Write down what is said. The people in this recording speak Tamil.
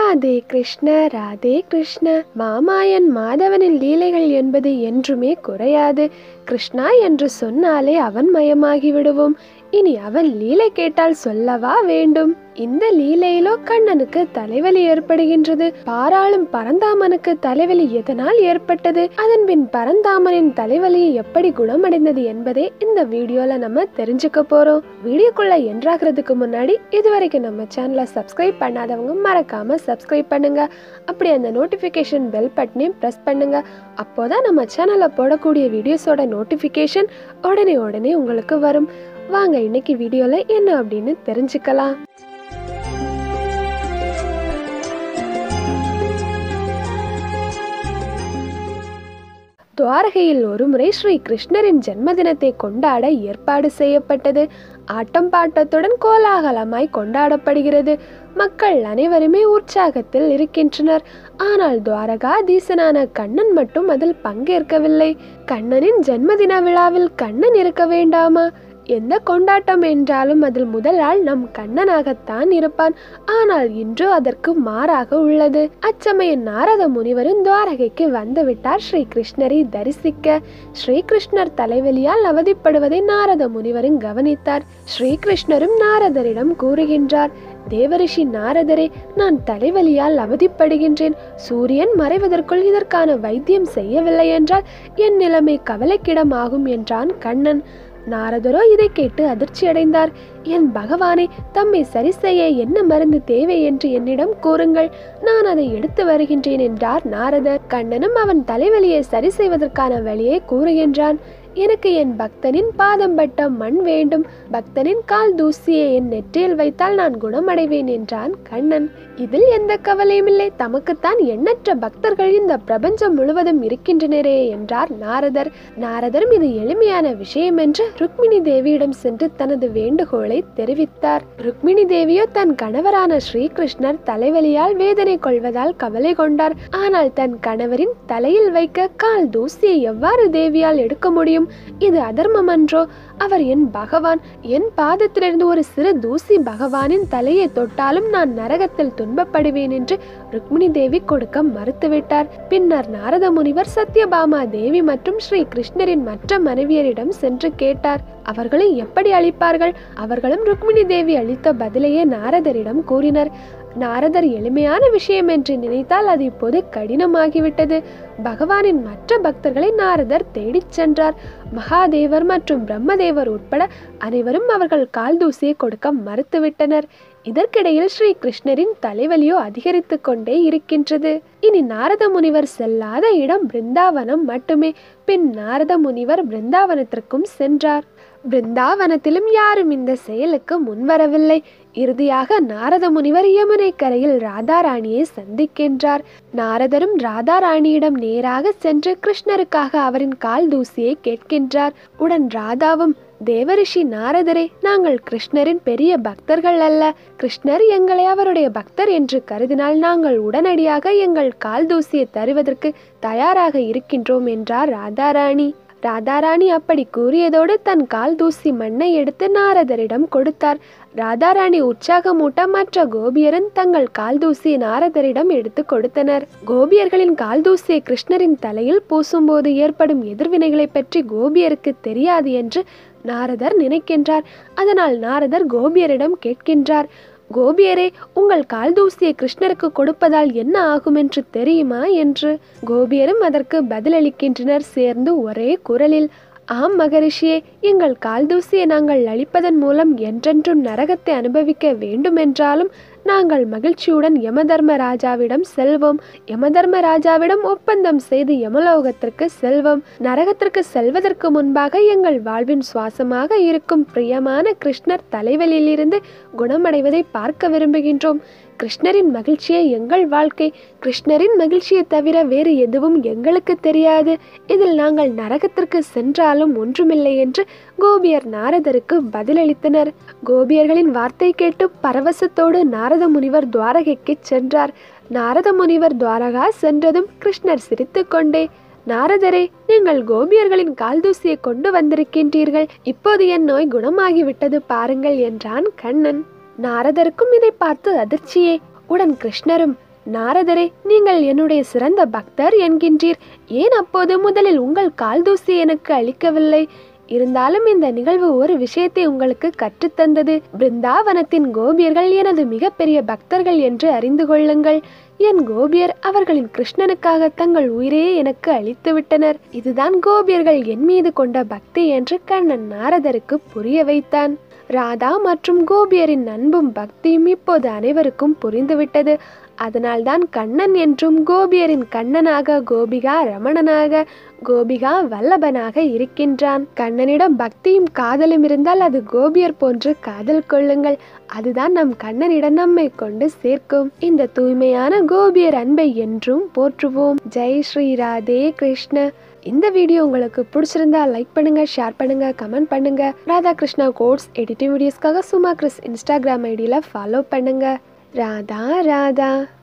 ராதே கிருஷ்ண ராதே கிருஷ்ண மாமாயன் மாதவனின் லீலைகள் என்பது என்றுமே குறையாது கிருஷ்ணா என்று சொன்னாலே அவன் மயமாகி விடுவோம் இனி அவன் லீலை கேட்டால் சொல்லவா வேண்டும் இந்த லீலையிலோ கண்ணனுக்கு தலைவலி ஏற்படுகின்றது பாராளும் பரந்தாமனுக்கு தலைவலி எதனால் ஏற்பட்டது அதன் பின் பரந்தாமனின் தலைவலி எப்படி குணமடைந்தது என்பதை இந்த வீடியோல நம்ம தெரிஞ்சுக்க போறோம் வீடியோக்குள்ள என்றாகிறதுக்கு முன்னாடி இதுவரைக்கும் நம்ம சேனலை சப்ஸ்கிரைப் பண்ணாதவங்க மறக்காம சப்ஸ்கிரைப் பண்ணுங்க அப்படி அந்த நோட்டிஃபிகேஷன் பெல் பட்டனையும் ப்ரெஸ் பண்ணுங்க அப்போதான் நம்ம சேனல்ல போடக்கூடிய வீடியோஸோட நோட்டிஃபிகேஷன் உடனே உடனே உங்களுக்கு வரும் வாங்க இன்னைக்கு வீடியோல என்ன அப்படின்னு தெரிஞ்சுக்கலாம் துவாரகையில் ஒருமுறை ஸ்ரீ கிருஷ்ணரின் ஜென்மதினத்தை கொண்டாட ஏற்பாடு செய்யப்பட்டது ஆட்டம் பாட்டத்துடன் கோலாகலமாய் கொண்டாடப்படுகிறது மக்கள் அனைவருமே உற்சாகத்தில் இருக்கின்றனர் ஆனால் துவாரகாதீசனான கண்ணன் மட்டும் அதில் பங்கேற்கவில்லை கண்ணனின் ஜென்மதின விழாவில் கண்ணன் இருக்க வேண்டாமா எந்த கொண்டாட்டம் என்றாலும் அதில் முதல் ஆள் நம் கண்ணனாகத்தான் இருப்பான் ஆனால் இன்று அதற்கு மாறாக உள்ளது அச்சமயம் நாரத முனிவரும் துவாரகைக்கு வந்துவிட்டார் ஸ்ரீ கிருஷ்ணரை தரிசிக்க ஸ்ரீகிருஷ்ணர் தலைவலியால் அவதிப்படுவதை நாரத முனிவரும் கவனித்தார் ஸ்ரீகிருஷ்ணரும் நாரதரிடம் கூறுகின்றார் தேவரிஷி நாரதரே நான் தலைவலியால் அவதிப்படுகின்றேன் சூரியன் மறைவதற்குள் இதற்கான வைத்தியம் செய்யவில்லை என்றால் என் நிலைமை கவலைக்கிடமாகும் என்றான் கண்ணன் நாரதரோ இதை கேட்டு அதிர்ச்சி அடைந்தார் என் பகவானே தம்மை சரி செய்ய என்ன மருந்து தேவை என்று என்னிடம் கூறுங்கள் நான் அதை எடுத்து வருகின்றேன் என்றார் நாரதர் கண்ணனும் அவன் தலைவலியை சரி செய்வதற்கான வழியை கூறுகின்றான் எனக்கு என் பக்தனின் பாதம் பட்ட மண் வேண்டும் பக்தனின் கால் தூசியை என் நெற்றியில் வைத்தால் நான் குணமடைவேன் என்றான் கண்ணன் இதில் எந்த கவலையும் இல்லை தமக்குத்தான் எண்ணற்ற பக்தர்கள் இந்த பிரபஞ்சம் முழுவதும் இருக்கின்றனரே என்றார் நாரதர் நாரதரும் இது எளிமையான விஷயம் என்று ருக்மிணி தேவியிடம் சென்று தனது வேண்டுகோளை தெரிவித்தார் ருக்மிணி தேவியோ தன் கணவரான ஸ்ரீகிருஷ்ணர் தலைவலியால் வேதனை கொள்வதால் கவலை கொண்டார் ஆனால் தன் கணவரின் தலையில் வைக்க கால் தூசியை எவ்வாறு தேவியால் எடுக்க முடியும் இது அதர்மம் அன்றோ அவர் என் பகவான் என் பாதத்திலிருந்து ஒரு சிறு தூசி பகவானின் தலையை தொட்டாலும் நான் நரகத்தில் துன்பப்படுவேன் என்று ருக்மிணி தேவி கொடுக்க மறுத்துவிட்டார் பின்னர் நாரத முனிவர் சத்யபாமா தேவி மற்றும் ஸ்ரீ கிருஷ்ணரின் மற்ற மனைவியரிடம் சென்று கேட்டார் அவர்களும் எப்படி அளிப்பார்கள் அவர்களும் ருக்மிணி தேவி அளித்த பதிலையே நாரதரிடம் கூறினர் நாரதர் எளிமையான விஷயம் என்று நினைத்தால் அது இப்போது கடினமாகிவிட்டது பகவானின் மற்ற பக்தர்களை நாரதர் தேடிச் சென்றார் மகாதேவர் மற்றும் பிரம்மதேவர் உட்பட அனைவரும் அவர்கள் கால் தூசியை கொடுக்க மறுத்துவிட்டனர் இதற்கிடையில் ஸ்ரீ கிருஷ்ணரின் தலைவலியோ அதிகரித்து கொண்டே இருக்கின்றது இனி நாரத முனிவர் செல்லாத இடம் பிருந்தாவனம் மட்டுமே பின் நாரத முனிவர் பிருந்தாவனத்திற்கும் சென்றார் பிருந்தாவனத்திலும் யாரும் இந்த செயலுக்கு முன்வரவில்லை இறுதியாக நாரத முனிவர் யமுனை கரையில் ராதாராணியை சந்திக்கின்றார் நாரதரும் ராதாராணியிடம் நேராக சென்று கிருஷ்ணருக்காக அவரின் கால் தூசியை கேட்கின்றார் உடன் ராதாவும் தேவரிஷி நாரதரே நாங்கள் கிருஷ்ணரின் பெரிய பக்தர்கள் அல்ல கிருஷ்ணர் எங்களை அவருடைய பக்தர் என்று கருதினால் நாங்கள் உடனடியாக எங்கள் கால் தூசியை தருவதற்கு தயாராக இருக்கின்றோம் என்றார் ராதாராணி ராதாராணி அப்படி கூறியதோடு தன் கால் தூசி மண்ணை எடுத்து நாரதரிடம் கொடுத்தார் ராதாராணி உற்சாகமூட்ட மற்ற கோபியரும் தங்கள் கால் தூசியை நாரதரிடம் எடுத்து கொடுத்தனர் கோபியர்களின் கால் தூசியை கிருஷ்ணரின் தலையில் பூசும்போது ஏற்படும் எதிர்வினைகளை பற்றி கோபியருக்கு தெரியாது என்று நாரதர் நினைக்கின்றார் அதனால் நாரதர் கோபியரிடம் கேட்கின்றார் கோபியரே உங்கள் கால் தூசியை கிருஷ்ணருக்கு கொடுப்பதால் என்ன ஆகும் என்று தெரியுமா என்று கோபியரும் அதற்கு பதிலளிக்கின்றனர் சேர்ந்து ஒரே குரலில் ஆம் மகரிஷியே எங்கள் கால் தூசியை நாங்கள் அளிப்பதன் மூலம் என்றென்றும் நரகத்தை அனுபவிக்க வேண்டுமென்றாலும் நாங்கள் மகிழ்ச்சியுடன் யமதர்ம ராஜாவிடம் செல்வோம் யமதர்ம ராஜாவிடம் ஒப்பந்தம் செய்து யமலோகத்திற்கு செல்வோம் நரகத்திற்கு செல்வதற்கு முன்பாக எங்கள் வாழ்வின் சுவாசமாக இருக்கும் பிரியமான கிருஷ்ணர் தலைவலியிலிருந்து குணமடைவதை பார்க்க விரும்புகின்றோம் கிருஷ்ணரின் மகிழ்ச்சியே எங்கள் வாழ்க்கை கிருஷ்ணரின் மகிழ்ச்சியை தவிர வேறு எதுவும் எங்களுக்கு தெரியாது இதில் நாங்கள் நரகத்திற்கு சென்றாலும் ஒன்றுமில்லை என்று கோபியர் நாரதருக்கு பதிலளித்தனர் கோபியர்களின் வார்த்தை கேட்டு பரவசத்தோடு நாரத முனிவர் துவாரகைக்கு சென்றார் நாரத முனிவர் துவாரகா சென்றதும் கிருஷ்ணர் சிரித்துக்கொண்டே நாரதரே நீங்கள் கோபியர்களின் கால் தூசியை கொண்டு வந்திருக்கின்றீர்கள் இப்போது என் நோய் குணமாகிவிட்டது பாருங்கள் என்றான் கண்ணன் நாரதருக்கும் இதை பார்த்து அதிர்ச்சியே உடன் கிருஷ்ணரும் நாரதரே நீங்கள் என்னுடைய சிறந்த பக்தர் என்கின்றீர் ஏன் அப்போது முதலில் உங்கள் கால் தூசி எனக்கு அளிக்கவில்லை இருந்தாலும் இந்த நிகழ்வு ஒரு விஷயத்தை உங்களுக்கு கற்றுத்தந்தது பிருந்தாவனத்தின் கோபியர்கள் எனது மிகப்பெரிய பக்தர்கள் என்று அறிந்து கொள்ளுங்கள் என் கோபியர் அவர்களின் கிருஷ்ணனுக்காக தங்கள் உயிரையே எனக்கு அளித்து விட்டனர் இதுதான் கோபியர்கள் என் மீது கொண்ட பக்தி என்று கண்ணன் நாரதருக்கு புரிய வைத்தான் ராதா மற்றும் கோபியரின் அன்பும் பக்தியும் இப்போது அனைவருக்கும் புரிந்துவிட்டது அதனால்தான் கண்ணன் என்றும் கோபியரின் கண்ணனாக கோபிகா ரமணனாக கோபிகா வல்லபனாக இருக்கின்றான் கண்ணனிடம் பக்தியும் காதலும் இருந்தால் அது கோபியர் போன்று காதல் கொள்ளுங்கள் அதுதான் நம் கண்ணனிடம் நம்மை கொண்டு சேர்க்கும் இந்த தூய்மையான கோபியர் அன்பை என்றும் போற்றுவோம் ஜெய் ஸ்ரீ ராதே கிருஷ்ண இந்த வீடியோ உங்களுக்கு பிடிச்சிருந்தா லைக் பண்ணுங்க ஷேர் பண்ணுங்க கமெண்ட் பண்ணுங்க ராதா கிருஷ்ணா கோட்ஸ் எடிட்டிங் வீடியோஸ்க்காக சுமா கிறிஸ் இன்ஸ்டாகிராம் ஐடியில் ஃபாலோ பண்ணுங்க ராதா ராதா